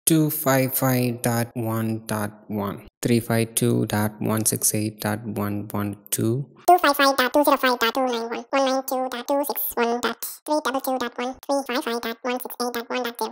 255.1.1 352.168.112 255.205.291, 192.261.322.1, 355.168.1.0.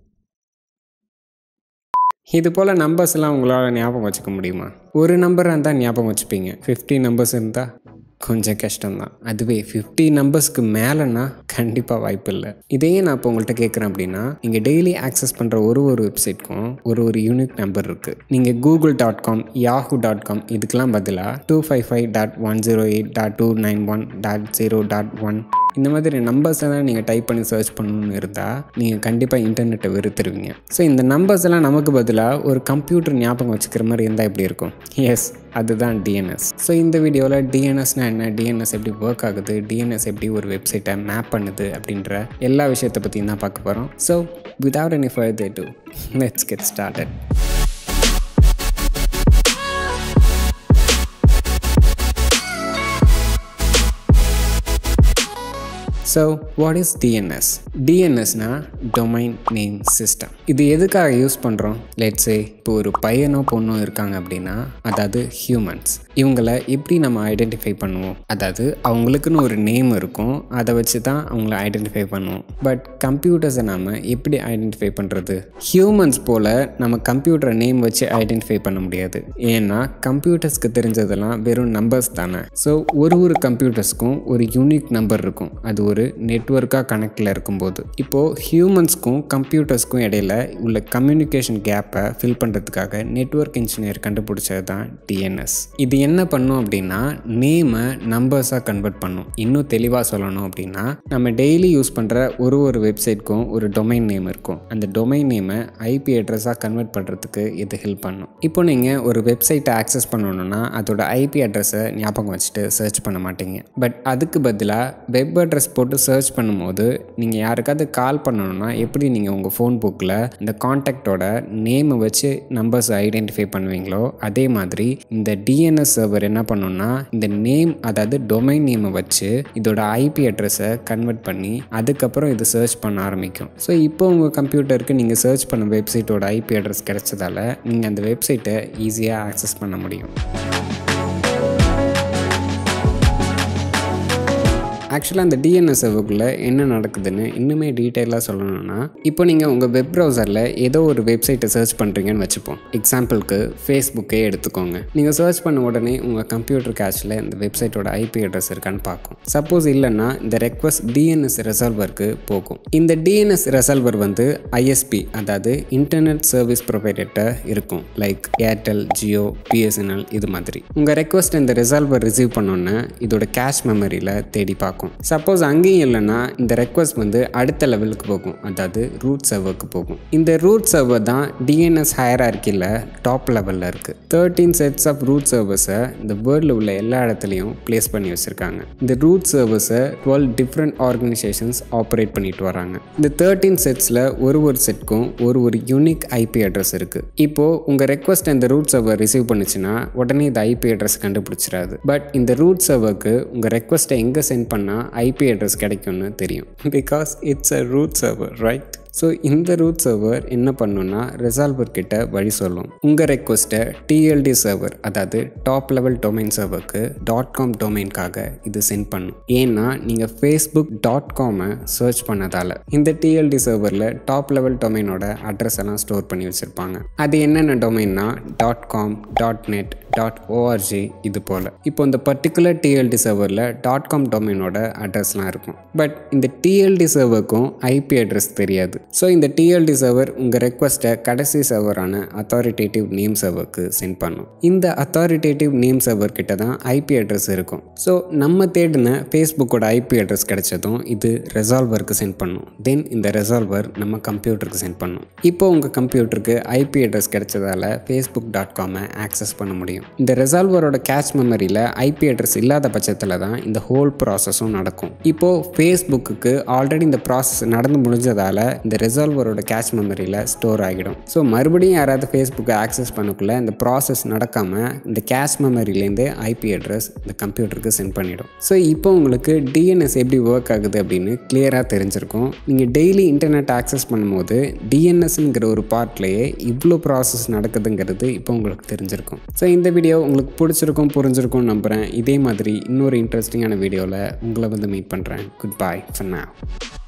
இது போல் நம்பர்ஸ்லாம் உங்களால் ஞாபகம் வச்சுக்க முடியுமா ஒரு நம்பர் இருந்தால் ஞாபகம் வச்சுப்பீங்க ஃபிஃப்டி நம்பர்ஸ் இருந்தால் கொஞ்சம் கஷ்டம்தான் அதுவே ஃபிஃப்டி நம்பர்ஸ்க்கு மேலேன்னா கண்டிப்பாக வாய்ப்பு இல்லை இதையே நான் இப்போ உங்கள்கிட்ட கேட்குறேன் அப்படின்னா நீங்கள் டெய்லி ஆக்சஸ் பண்ணுற ஒரு ஒரு வெப்சைட்க்கும் ஒரு ஒரு யூனிக் நம்பர் இருக்குது நீங்கள் Google dot com Yahoo dot com இதுக்கெலாம் பதிலாக two five five dot one zero eight dot two nine one dot zero dot one இந்த மாதிரி நம்பர்ஸ் எல்லாம் நீங்கள் டைப் பண்ணி சர்ச் பண்ணணும்னு இருந்தால் நீங்கள் கண்டிப்பாக இன்டர்நெட்டை வெறுத்துருவீங்க ஸோ இந்த நம்பர்ஸ் எல்லாம் நமக்கு பதிலாக ஒரு கம்ப்யூட்டர் ஞாபகம் வச்சுக்கிற மாதிரி இருந்தால் எப்படி இருக்கும் எஸ் அதுதான் டிஎன்எஸ் ஸோ இந்த வீடியோவில் டிஎன்எஸ்னால் என்ன டிஎன்எஸ் எப்படி ஒர்க் ஆகுது டிஎன்எஸ் எப்படி ஒரு வெப்சைட்டை மேப் பண்ணுது அப்படின்ற எல்லா விஷயத்தை பற்றியும் தான் பார்க்க போகிறோம் so without any further ado let's get started so what is DNS டிஎன்எஸ்னா டொமைன் நேம் சிஸ்டம் இது எதுக்காக யூஸ் பண்ணுறோம் லெட்ஸே இப்போ ஒரு பையனோ பொண்ணோ இருக்காங்க அப்படின்னா அதாவது ஹியூமன்ஸ் இவங்களை எப்படி நம்ம ஐடென்டிஃபை பண்ணுவோம் அதாவது அவங்களுக்குன்னு ஒரு நேம் இருக்கும் அதை வச்சு தான் அவங்கள ஐடென்டிஃபை பண்ணுவோம் பட் கம்ப்யூட்டர்ஸை நம்ம எப்படி ஐடென்டிஃபை பண்ணுறது ஹியூமன்ஸ் போல் நம்ம கம்ப்யூட்டரை நேம் வச்சு ஐடென்டிஃபை பண்ண முடியாது ஏன்னா கம்ப்யூட்டர்ஸ்க்கு தெரிஞ்சதெல்லாம் வெறும் நம்பர்ஸ் தானே ஸோ ஒரு ஒரு கம்ப்யூட்டர்ஸ்க்கும் ஒரு யூனிக் நம்பர் இருக்கும் அது ஒரு நெட்ஒர்க்காக கனெக்டில் இருக்கும்போது இப்போது ஹியூமன்ஸ்க்கும் கம்ப்யூட்டர்ஸ்க்கும் இடையில உள்ள கம்யூனிகேஷன் கேப்பை ஃபில் பண்ணுறதுக்காக நெட்ஒர்க் இன்ஜினியர் கண்டுபிடிச்சது தான் டிஎன்எஸ் இது என்ன பண்ணும் அப்படின்னா நேமை நம்பர்ஸாக கன்வெர்ட் பண்ணும் இன்னும் தெளிவாக சொல்லணும் அப்படின்னா நம்ம டெய்லி யூஸ் பண்ணுற ஒரு ஒரு வெப்சைட்க்கும் ஒரு டொமைன் நேம் இருக்கும் அந்த டொமைன் நேமை ஐபி அட்ரஸாக கன்வெர்ட் பண்ணுறதுக்கு இது ஹெல்ப் பண்ணும் இப்போ நீங்கள் ஒரு வெப்சைட்டை ஆக்சஸ் பண்ணணுன்னா அதோட ஐபி அட்ரஸை ஞாபகம் வச்சுட்டு சர்ச் பண்ண மாட்டீங்க பட் அதுக்கு பதிலாக வெப் அட்ரஸ் போட்டு சர்ச் பண்ணும்போது நீங்கள் யாருக்காவது கால் பண்ணணும்னா எப்படி நீங்கள் உங்கள் ஃபோன் புக்கில் இந்த காண்டாக்டோட நேமை வச்சு நம்பர்ஸ் ஐடென்டிஃபை பண்ணுவீங்களோ அதே மாதிரி இந்த டிஎன்எஸ் சர்வர் என்ன பண்ணுன்னா இந்த நேம் அதாவது டொமைன் நேமை வச்சு இதோட ஐபி அட்ரஸை கன்வெர்ட் பண்ணி அதுக்கப்புறம் இது சர்ச் பண்ண ஆரம்பிக்கும் ஸோ இப்போ உங்கள் கம்ப்யூட்டருக்கு நீங்கள் சர்ச் பண்ண வெப்சைட்டோட ஐபி அட்ரஸ் கிடைச்சதால நீங்கள் அந்த வெப்சைட்டை ஈஸியாக ஆக்சஸ் பண்ண முடியும் ஆக்சுவலாக அந்த டிஎன்எஸ் சர்வருக்குள்ளே என்ன நடக்குதுன்னு இன்னுமே டீட்டெயிலாக சொல்லணும்னா இப்போ நீங்கள் உங்கள் வெப் ப்ரௌசரில் ஏதோ ஒரு வெப்சைட்டை சர்ச் பண்ணுறீங்கன்னு வச்சுப்போம் எக்ஸாம்பிளுக்கு ஃபேஸ்புக்கே எடுத்துக்கோங்க நீங்கள் சர்ச் பண்ண உடனே உங்கள் கம்ப்யூட்டர் கேஷில் இந்த வெப்சைட்டோட ஐபி அட்ரஸ் இருக்கான்னு பார்க்கும் சப்போஸ் இல்லைன்னா இந்த ரெக்வஸ்ட் டிஎன்எஸ் ரெசால்வருக்கு போகும் இந்த டிஎன்எஸ் ரெசால்வர் வந்து ஐஎஸ்பி அதாவது இன்டர்நெட் சர்வீஸ் ப்ரொவைடர்கிட்ட இருக்கும் லைக் ஏர்டெல் ஜியோ பிஎஸ்என்எல் இது மாதிரி உங்கள் ரெக்வஸ்ட் இந்த ரெசால்வர் ரிசீவ் பண்ணோன்னே இதோட கேஷ் மெமரியில் தேடி பார்க்கும் பார்க்கும் சப்போஸ் அங்கேயும் இல்லைன்னா இந்த ரெக்வஸ்ட் வந்து அடுத்த லெவலுக்கு போகும் அதாவது ரூட் சர்வருக்கு போகும் இந்த ரூட் சர்வர் தான் டிஎன்எஸ் ஹையர் ஆர்க்கியில் டாப் லெவலில் இருக்குது தேர்ட்டீன் செட்ஸ் ஆஃப் ரூட் சர்வர்ஸை இந்த வேர்ல்டில் உள்ள எல்லா இடத்துலையும் ப்ளேஸ் பண்ணி வச்சுருக்காங்க இந்த ரூட் சர்வர்ஸை டுவெல் டிஃப்ரெண்ட் ஆர்கனைசேஷன்ஸ் ஆப்ரேட் பண்ணிட்டு வராங்க இந்த தேர்ட்டீன் செட்ஸில் ஒரு ஒரு செட்க்கும் ஒரு ஒரு யூனிக் ஐபி அட்ரஸ் இருக்குது இப்போது உங்கள் ரெக்வஸ்ட் இந்த ரூட் சர்வர் ரிசீவ் பண்ணுச்சுன்னா உடனே இந்த ஐபி அட்ரஸ் கண்டுபிடிச்சிடாது பட் இந்த ரூட் சர்வருக்கு உங்கள் ரெக்வஸ்ட்டை எங்கே சென்ட் பண்ணால் ஐபி அட்ரஸ் கிடைக்கும்னு தெரியும் because it's a root server right so இந்த ரூட் சர்வர் என்ன பண்ணுன்னா ரெசால்வர் கிட்ட வழி சொல்லும் உங்கள் ரெக்வஸ்ட்டை டிஎல்டி சர்வர் அதாவது டாப் லெவல் டொமைன் சர்வருக்கு டாட் காம் டொமைனுக்காக இது சென்ட் பண்ணும் ஏன்னா நீங்கள் ஃபேஸ்புக் டாட் காமை சர்ச் பண்ணதால் இந்த டிஎல்டி சர்வரில் டாப் லெவல் டொமைனோட அட்ரஸ் எல்லாம் ஸ்டோர் பண்ணி வச்சுருப்பாங்க அது என்னென்ன டொமைன்னா dot com dot net dot ORG இது போல் இப்போ இந்த பர்டிகுலர் டிஎல்டி சர்வரில் டாட் காம் டொமைனோட அட்ரஸ்லாம் இருக்கும் பட் இந்த டிஎல்டி சர்வருக்கும் ஐபி அட்ரஸ் தெரியாது ஸோ இந்த டிஎல்டி சர்வர் உங்கள் ரெக்வஸ்ட்டை கடைசி சர்வரான அத்தாரிட்டேட்டிவ் நேம் சர்வருக்கு சென்ட் பண்ணும் இந்த அத்தாரிட்டேட்டிவ் நேம் சர்வர் கிட்ட தான் ஐபி அட்ரஸ் இருக்கும் ஸோ நம்ம தேடின ஃபேஸ்புக்கோட ஐபி அட்ரஸ் கிடைச்சதும் இது ரெசால்வருக்கு சென்ட் பண்ணும் தென் இந்த ரெசால்வர் நம்ம கம்ப்யூட்டருக்கு சென்ட் பண்ணும் இப்போ உங்கள் கம்ப்யூட்டருக்கு ஐபி அட்ரஸ் கிடைச்சதால ஃபேஸ்புக் டாட் காமை ஆக்சஸ் பண்ண முடியும் இந்த ரெசால்வரோட கேஷ் மெமரியில் ஐபி அட்ரஸ் இல்லாத பட்சத்தில் தான் இந்த ஹோல் ப்ராசஸும் நடக்கும் இப்போது ஃபேஸ்புக்கு ஆல்ரெடி இந்த ப்ராசஸ் நடந்து முடிஞ்சதால் இந்த இந்த ரெசால்வரோட கேஷ் மெமரியில் ஸ்டோர் ஆகிடும் ஸோ மறுபடியும் யாராவது ஃபேஸ்புக்கை ஆக்சஸ் பண்ணக்குள்ள இந்த ப்ராசஸ் நடக்காமல் இந்த கேஷ் மெமரிலேருந்து ஐபி அட்ரஸ் இந்த கம்ப்யூட்டருக்கு சென்ட் பண்ணிடும் ஸோ இப்போ உங்களுக்கு டிஎன்எஸ் எப்படி ஒர்க் ஆகுது அப்படின்னு கிளியராக தெரிஞ்சிருக்கும் நீங்கள் டெய்லி இன்டர்நெட் ஆக்சஸ் பண்ணும்போது டிஎன்எஸ்ங்கிற ஒரு பார்ட்லேயே இவ்வளோ ப்ராசஸ் நடக்குதுங்கிறது இப்போ உங்களுக்கு தெரிஞ்சிருக்கும் ஸோ இந்த வீடியோ உங்களுக்கு பிடிச்சிருக்கும் புரிஞ்சிருக்கும் நம்புகிறேன் இதே மாதிரி இன்னொரு இன்ட்ரெஸ்டிங்கான வீடியோவில் உங்களை வந்து மீட் பண்ணுறேன் குட் பை for now